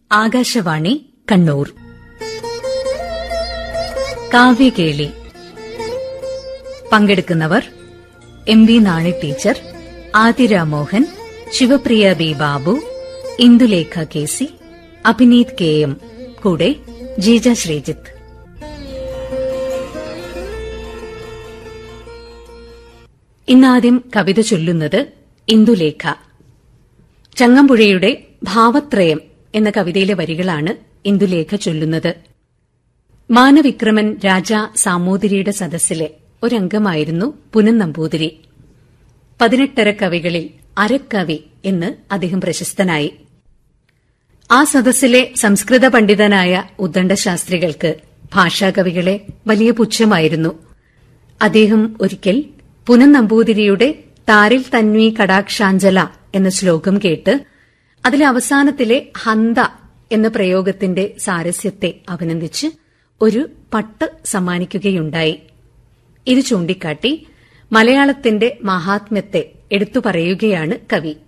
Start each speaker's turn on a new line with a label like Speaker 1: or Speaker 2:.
Speaker 1: ആകാശവാണി കണ്ണൂർ കാവ്യകേളി പങ്കെടുക്കുന്നവർ M V Nani teacher Athira Mohan Shivapriya B Babu Indulekha K C Abhineeth K M കൂടെ ജീജ ശ്രീജിത്ത് ഇന്നാദ്യം കവിത ചൊല്ലുന്നത് ഇന്ദുലേഖ ചങ്ങമ്പുഴയുടെ ഭാവത്രയം എന്ന കവിതയിലെ വരികളാണ് ഇന്ദുലേഖ ചൊല്ലുന്നത് മാനവിക്രമൻ രാജ സാമൂതിരിയുടെ സദസ്സിലെ ഒരംഗമായിരുന്നു പുനൻ നമ്പൂതിരി പതിനെട്ടര കവികളിൽ അരക്കവി എന്ന് അദ്ദേഹം പ്രശസ്തനായി ആ സദസ്സിലെ സംസ്കൃത പണ്ഡിതനായ ഉദ്ദണ്ഡശാസ്ത്രികൾക്ക് ഭാഷാകവികളെ വലിയ പുച്ഛമായിരുന്നു അദ്ദേഹം ഒരിക്കൽ പുനൻ നമ്പൂതിരിയുടെ താരിൽ തന്വി കടാക്ഷാഞ്ചല എന്ന ശ്ലോകം കേട്ട് അതിലെ അവസാനത്തിലെ ഹന്ത എന്ന പ്രയോഗത്തിന്റെ സാരസ്യത്തെ അഭിനന്ദിച്ച് ഒരു പട്ട് സമ്മാനിക്കുകയുണ്ടായി ഇത് ചൂണ്ടിക്കാട്ടി മലയാളത്തിന്റെ മഹാത്മ്യത്തെ എടുത്തു പറയുകയാണ് കവി